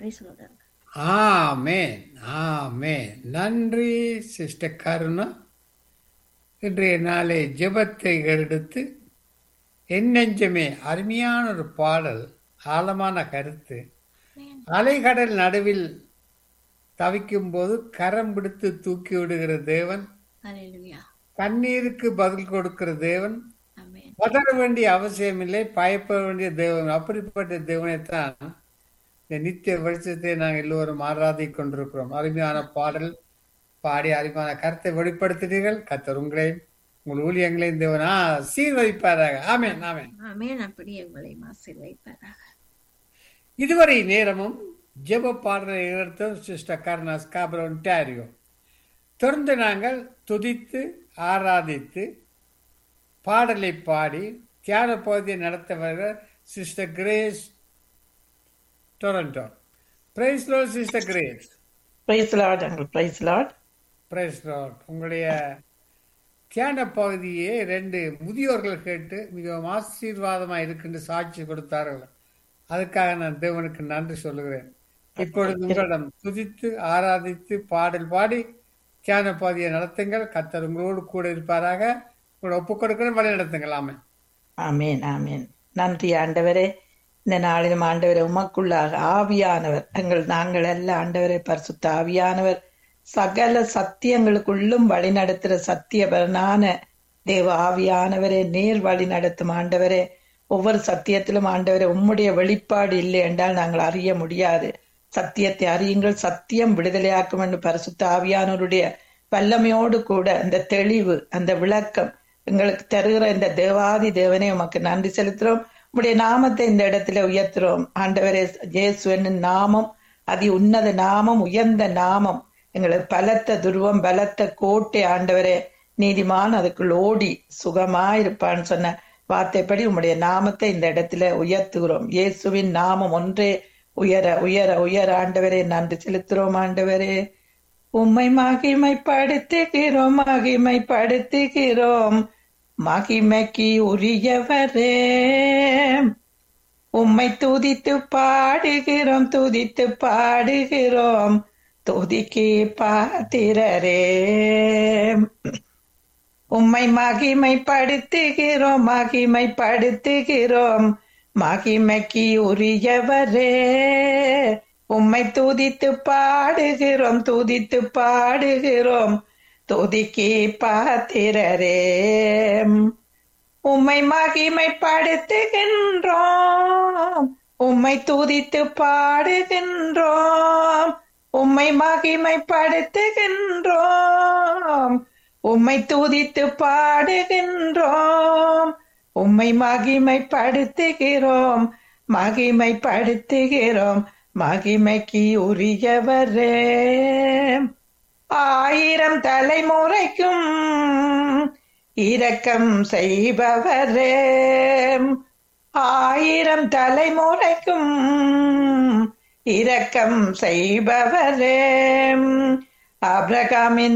சொல்லுங்க ஆமேன் ஆமேன் நன்றி சிஸ்டர் கருணா இன்றைய நாளை ஜெபத்தை எடுத்து என் நெஞ்சமே அருமையான ஒரு பாடல் ஆழமான கருத்து அலைகடல் நடுவில் தவிக்கும் போது கரம் பிடித்து தூக்கி விடுகிற தேவன் ஹalleluya கண்ணீருக்கு பதில் கொடுக்கிற தேவன் ஆமென் பதற வேண்டிய அவசியமில்லை பயப்பட வேண்டிய தேவன் அப்படிப்பட்ட தேவனைத்தான் இந்த நித்திய வெளிச்சத்தை நாங்கள் எல்லோரும் ஆராதிக் கொண்டிருக்கிறோம் அருமையான பாடல் பாடி அருமையான கருத்தை வெளிப்படுத்தினீர்கள் கத்தர் உங்களையும் உங்கள் ஊழியங்களையும் தேவன் ஆ சீர்வதிப்பாராக ஆமென் ஆமென் ஆமென் அப்படி உங்களை ஆசீர்வதிப்பாராக இதுவரை நேரமும் ஜெப பாடலை நிறுத்தும் சிஸ்டர் கர்னாஸ் காபர் ஒன்டாரியோ தொடர்ந்து நாங்கள் துதித்து ஆராதித்து பாடலை பாடி தியான பகுதியை நடத்த வருகிற சிஸ்டர் கிரேஸ் டொரண்டோ பிரைஸ் லோ sister Grace praise Lord uncle praise Lord praise Lord உங்களுடைய தியான பகுதியை ரெண்டு முதியோர்கள் கேட்டு மிகவும் ஆசீர்வாதமாக இருக்குன்னு சாட்சி கொடுத்தார்கள் அதுக்காக நான் தேவனுக்கு நன்றி சொல்லுகிறேன் இப்பொழுது உங்களிடம் துதித்து ஆராதித்து பாடல் பாடி தியான பகுதியை நடத்துங்கள் கத்தர் உங்களோடு கூட இருப்பாராக உங்களை ஒப்புக் கொடுக்கிறேன் வழி நடத்துங்களாமே ஆமேன் ஆமேன் நன்றி ஆண்டவரே இந்த நாளிலும் ஆண்டவரே உமக்குள்ளாக ஆவியானவர் எங்கள் நாங்கள் எல்லாம் ஆண்டவரே பரிசுத்த ஆவியானவர் சகல சத்தியங்களுக்குள்ளும் வழி நடத்துற சத்தியபரனான தேவ ஆவியானவரே நேர் வழி நடத்தும் ஆண்டவரே ஒவ்வொரு சத்தியத்திலும் ஆண்டவரே உம்முடைய வெளிப்பாடு இல்லை என்றால் நாங்கள் அறிய முடியாது சத்தியத்தை அறியுங்கள் சத்தியம் விடுதலையாக்கும் என்று பரிசுத்த ஆவியானவருடைய வல்லமையோடு கூட அந்த தெளிவு அந்த விளக்கம் எங்களுக்கு தருகிற இந்த தேவாதி தேவனே உமக்கு நன்றி செலுத்துறோம் உம்முடைய நாமத்தை இந்த இடத்துல உயர்த்துறோம் ஆண்டவரே ஜேசுவன் நாமம் அதி உன்னத நாமம் உயர்ந்த நாமம் எங்களுக்கு பலத்த துருவம் பலத்த கோட்டை ஆண்டவரே நீதிமான் அதுக்குள் ஓடி சுகமாயிருப்பான்னு சொன்ன வார்த்தைப்படி உம்முடைய நாமத்தை இந்த இடத்துல உயர்த்துகிறோம் இயேசுவின் நாமம் ஒன்றே உயர உயர உயர ஆண்டவரே நன்றி செலுத்துறோம் ஆண்டவரே உம்மை மகிமைப்படுத்துகிறோம் மகிமைப்படுத்துகிறோம் மகிமைக்கு உரியவரே உம்மை துதித்து பாடுகிறோம் துதித்து பாடுகிறோம் துதிக்கு பாத்திரரே உம்மை மகிமைப்படுத்துகிறோம் மகிமைப்படுத்துகிறோம் மகிமைக்கு உரியவரே உம்மை துதித்து பாடுகிறோம் துதித்து பாடுகிறோம் துதிக்கு பாத்திரரே உம்மை மகிமைப்படுத்துகின்றோம் உம்மை துதித்து பாடுகின்றோம் உம்மை மகிமைப்படுத்துகின்றோம் உம்மை துதித்து பாடுகின்றோம் உம்மை மகிமைப்படுத்துகிறோம் மகிமைப்படுத்துகிறோம் மகிமைக்கு உரியவரே ஆயிரம் தலைமுறைக்கும் இரக்கம் செய்பவரே ஆயிரம் தலைமுறைக்கும் இரக்கம் செய்பவரே ஆபிரகாமின்